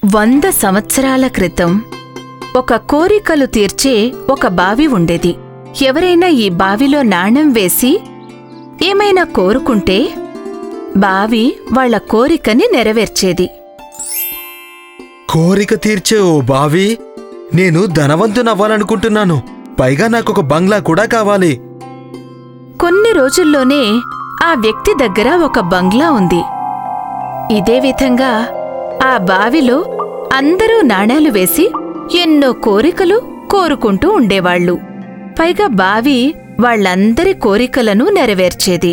వంద సంవత్సరాల క్రితం ఒక కోరికలు తీర్చే ఒక బావి ఉండేది ఎవరైనా ఈ బావిలో నాణెం వేసి ఏమైనా కోరుకుంటే బావి వాళ్ళ కోరికని నెరవేర్చేది కోరిక తీర్చే ఓ బావి నేను ధనవంతునవ్వాలనుకుంటున్నాను పైగా నాకొక బంగ్లా కూడా కావాలి కొన్ని రోజుల్లోనే ఆ వ్యక్తి దగ్గర ఒక బంగ్లా ఉంది ఇదే విధంగా ఆ బావిలో అందరూ నాణేలు వేసి ఎన్నో కోరికలు కోరుకుంటూ ఉండేవాళ్ళు పైగా బావి వాళ్ళందరి కోరికలను నెరవేర్చేది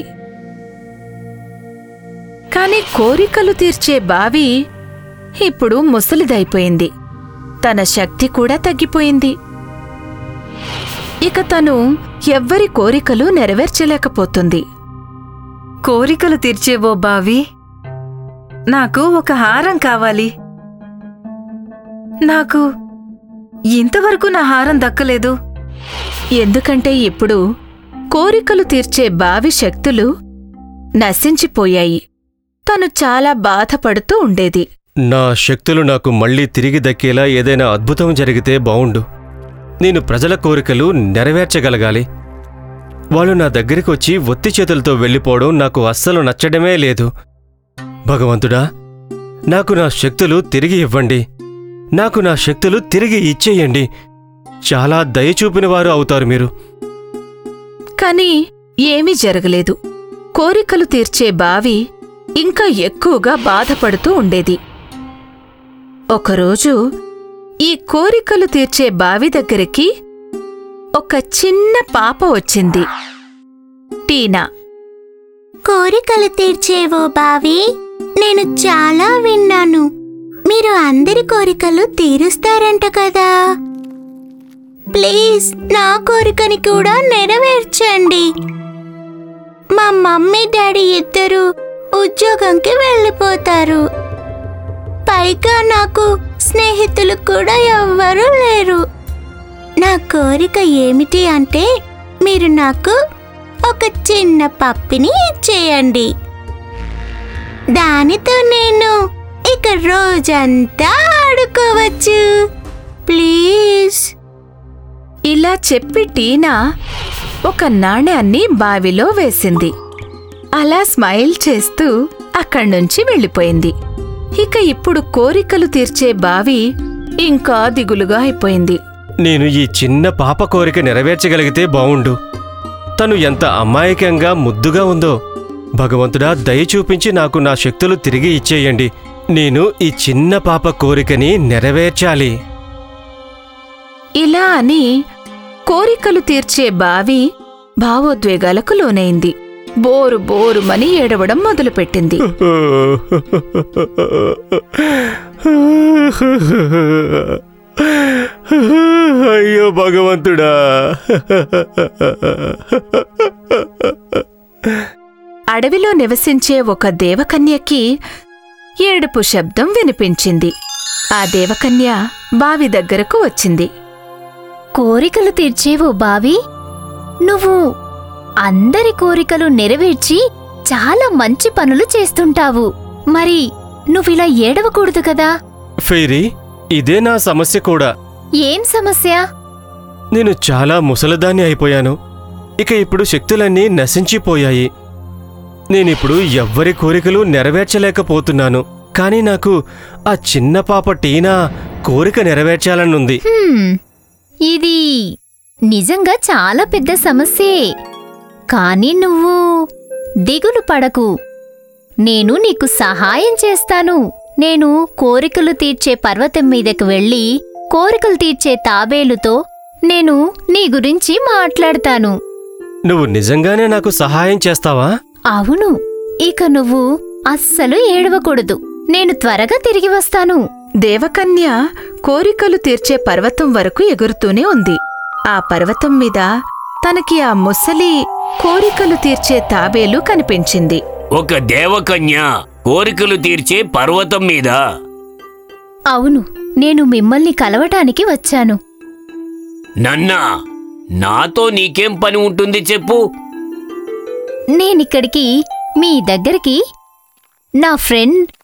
కాని కోరికలు తీర్చే బావి ఇప్పుడు ముసలిదైపోయింది తన శక్తి కూడా తగ్గిపోయింది ఇక తను ఎవ్వరి కోరికలు నెరవేర్చలేకపోతుంది కోరికలు తీర్చే ఓ బావి నాకు ఒక హారం కావాలి నాకు ఇంతవరకు నా హారం దక్కలేదు ఎందుకంటే ఇప్పుడు కోరికలు తీర్చే బావి శక్తులు నశించిపోయాయి తను చాలా బాధపడుతూ ఉండేది నా శక్తులు నాకు మళ్ళీ తిరిగి దక్కేలా ఏదైనా అద్భుతం జరిగితే బావుండు నేను ప్రజల కోరికలు నెరవేర్చగలగాలి వాళ్ళు నా దగ్గరికి వచ్చి ఒత్తి చేతులతో వెళ్ళిపోవడం నాకు అస్సలు నచ్చడమే లేదు భగవంతుడా నాకు నా శక్తులు తిరిగి ఇవ్వండి నాకు నా శక్తులు తిరిగి ఇచ్చేయండి చాలా దయచూపిన వారు అవుతారు మీరు కాని ఏమీ జరగలేదు కోరికలు తీర్చే బావి ఇంకా ఎక్కువగా బాధపడుతూ ఉండేది ఒకరోజు ఈ కోరికలు తీర్చే బావి దగ్గరికి ఒక చిన్న పాప వచ్చింది టీనా కోరికలు తీర్చేవో బావి నేను చాలా విన్నాను మీరు అందరి కోరికలు తీరుస్తారంట కదా ప్లీజ్ నా కోరికని కూడా నెరవేర్చండి మా మమ్మీ డాడీ ఇద్దరు ఉద్యోగంకి వెళ్ళిపోతారు పైగా నాకు స్నేహితులు కూడా ఎవ్వరూ లేరు నా కోరిక ఏమిటి అంటే మీరు నాకు ఒక చిన్న పప్పిని ఇచ్చేయండి దానితో నేను ఇక రోజంతా ఆడుకోవచ్చు ప్లీజ్ ఇలా చెప్పి టీనా ఒక నాణ్యాన్ని బావిలో వేసింది అలా స్మైల్ చేస్తూ అక్కడ్నుంచి వెళ్ళిపోయింది ఇక ఇప్పుడు కోరికలు తీర్చే బావి ఇంకా దిగులుగా అయిపోయింది నేను ఈ చిన్న పాప కోరిక నెరవేర్చగలిగితే బావుండు తను ఎంత అమాయకంగా ముద్దుగా ఉందో భగవంతుడా దయ చూపించి నాకు నా శక్తులు తిరిగి ఇచ్చేయండి నేను ఈ చిన్న పాప కోరికని నెరవేర్చాలి ఇలా అని కోరికలు తీర్చే బావి భావోద్వేగాలకు లోనైంది బోరు బోరుమని ఏడవడం మొదలుపెట్టింది అయ్యో భగవంతుడా అడవిలో నివసించే ఒక దేవకన్యకి ఏడుపు శబ్దం వినిపించింది ఆ దేవకన్య బావి దగ్గరకు వచ్చింది కోరికలు తీర్చేవో బావి నువ్వు అందరి కోరికలు నెరవేర్చి చాలా మంచి పనులు చేస్తుంటావు మరి నువ్విలా ఏడవకూడదు కదా ఫెయిరీ ఇదే నా సమస్య కూడా ఏం సమస్య నేను చాలా ముసలదాన్ని అయిపోయాను ఇక ఇప్పుడు శక్తులన్నీ నశించిపోయాయి నేనిప్పుడు ఎవ్వరి కోరికలు నెరవేర్చలేకపోతున్నాను కానీ నాకు ఆ చిన్న పాప టీనా కోరిక నెరవేర్చాలనుంది హ్మ్, ఇది నిజంగా చాలా పెద్ద సమస్యే కానీ నువ్వు దిగులు పడకు నేను నీకు సహాయం చేస్తాను నేను కోరికలు తీర్చే పర్వతం మీదకు వెళ్ళి కోరికలు తీర్చే తాబేలుతో నేను నీ గురించి మాట్లాడతాను నువ్వు నిజంగానే నాకు సహాయం చేస్తావా అవును ఇక నువ్వు అస్సలు ఏడవకూడదు నేను త్వరగా తిరిగి వస్తాను దేవకన్య కోరికలు తీర్చే పర్వతం వరకు ఎగురుతూనే ఉంది ఆ పర్వతం మీద తనకి ఆ ముసలి కోరికలు తీర్చే తాబేలు కనిపించింది ఒక దేవకన్య కోరికలు తీర్చే పర్వతం మీద అవును నేను మిమ్మల్ని కలవటానికి వచ్చాను నన్నా నాతో నీకేం పని ఉంటుంది చెప్పు నేనిక్కడికి మీ దగ్గరికి నా ఫ్రెండ్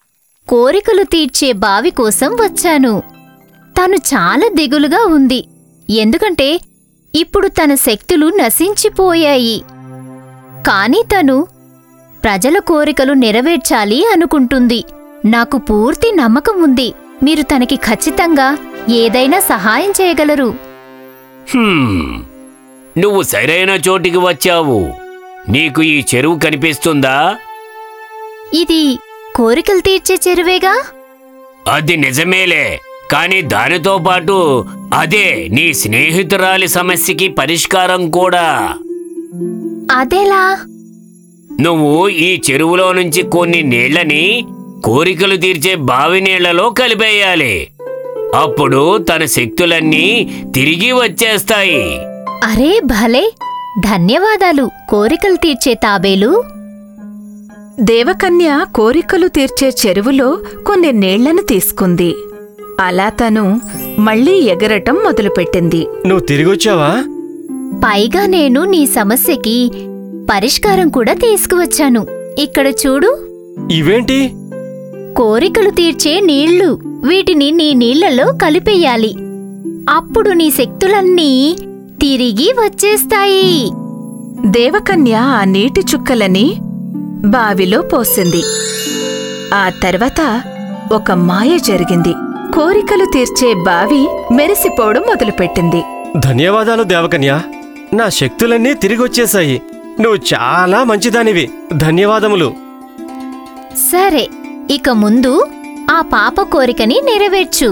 కోరికలు తీర్చే బావి కోసం వచ్చాను తను చాలా దిగులుగా ఉంది ఎందుకంటే ఇప్పుడు తన శక్తులు నశించిపోయాయి కాని తను ప్రజల కోరికలు నెరవేర్చాలి అనుకుంటుంది నాకు పూర్తి నమ్మకం ఉంది మీరు తనకి ఖచ్చితంగా ఏదైనా సహాయం చేయగలరు హ్మ్. నువ్వు సరైన చోటికి వచ్చావు నీకు ఈ చెరువు కనిపిస్తుందా ఇది కోరికలు తీర్చే చెరువేగా అది నిజమేలే కానీ దానితో పాటు అదే నీ స్నేహితురాలి సమస్యకి పరిష్కారం కూడా అదెలా నువ్వు ఈ చెరువులో నుంచి కొన్ని నీళ్లని కోరికలు తీర్చే బావి నీళ్లలో కలిపేయాలి అప్పుడు తన శక్తులన్నీ తిరిగి వచ్చేస్తాయి అరే భలే ధన్యవాదాలు కోరికలు తీర్చే తాబేలు దేవకన్య కోరికలు తీర్చే చెరువులో కొన్ని నీళ్లను తీసుకుంది అలా తను మళ్ళీ ఎగరటం మొదలుపెట్టింది నువ్వు తిరిగొచ్చావా పైగా నేను నీ సమస్యకి పరిష్కారం కూడా తీసుకువచ్చాను ఇక్కడ చూడు ఇవేంటి కోరికలు తీర్చే నీళ్లు వీటిని నీ నీళ్లలో కలిపేయాలి అప్పుడు నీ శక్తులన్నీ తిరిగి వచ్చేస్తాయి దేవకన్య ఆ నీటి చుక్కలని బావిలో పోసింది ఆ తర్వాత ఒక మాయ జరిగింది కోరికలు తీర్చే బావి మెరిసిపోవడం మొదలుపెట్టింది ధన్యవాదాలు దేవకన్య నా శక్తులన్నీ తిరిగొచ్చేశాయి నువ్వు చాలా మంచిదానివి ధన్యవాదములు సరే ఇక ముందు ఆ పాప కోరికని నెరవేర్చు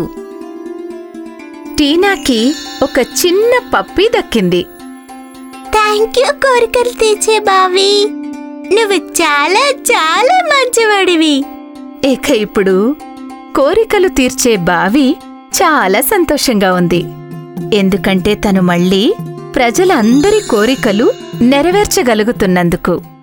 టీనాకి ఒక చిన్న పప్పి దక్కింది థ్యాంక్ యూ కోరికలు తీర్చే బావి నువ్వు చాలా చాలా మంచివాడివి ఇక ఇప్పుడు కోరికలు తీర్చే బావి చాలా సంతోషంగా ఉంది ఎందుకంటే తను మళ్ళీ ప్రజలందరి కోరికలు నెరవేర్చగలుగుతున్నందుకు